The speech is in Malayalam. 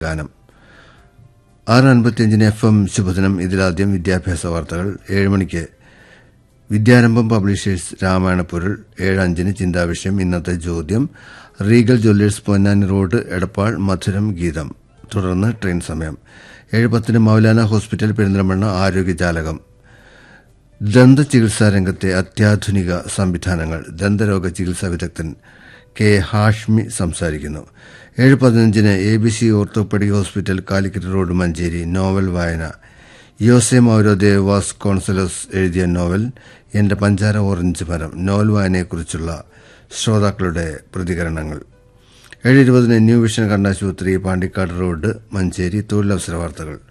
ഗാനം ആറ് അൻപത്തിയഞ്ചിന് എഫ് എം ശുഭദിനം ഇതിലാദ്യം വിദ്യാഭ്യാസ വാർത്തകൾ ഏഴ് മണിക്ക് വിദ്യാരംഭം പബ്ലിഷേഴ്സ് രാമായണപ്പൊരുൾ ഏഴ് അഞ്ചിന് ചിന്താവിഷയം ഇന്നത്തെ ചോദ്യം Regal Jewellers Ponnani road Edappal മധുരം ഗീതം തുടർന്ന് ട്രെയിൻ സമയം ഏഴ് പത്തിന് മൗലാന ഹോസ്പിറ്റൽ പെരിന്തൽമണ്ണ ആരോഗ്യജാലകം ദന്ത ചികിത്സാ രംഗത്തെ അത്യാധുനിക സംവിധാനങ്ങൾ ദന്തരോഗ ചികിത്സാ വിദഗ്ധൻ കെ ഹാഷ്മി സംസാരിക്കുന്നു ഏഴ് പതിനഞ്ചിന് A B C orthopedic hospital Calicut road Manjeri novel വായന യോസെ മൗരോ ദേവാസ് കോൺസലോസ് എഴുതിയ നോവൽ എന്റെ പഞ്ചാര ഓറഞ്ച് മരം നോവൽ വായനയെക്കുറിച്ചുള്ള ശ്രോതാക്കളുടെ പ്രതികരണങ്ങൾ ഏഴ് ഇരുപതിന് ന്യൂ വിഷൻ കണ്ണാശുപത്രി പാണ്ടിക്കാട് റോഡ് മഞ്ചേരി തൊഴിലവസര വാർത്തകൾ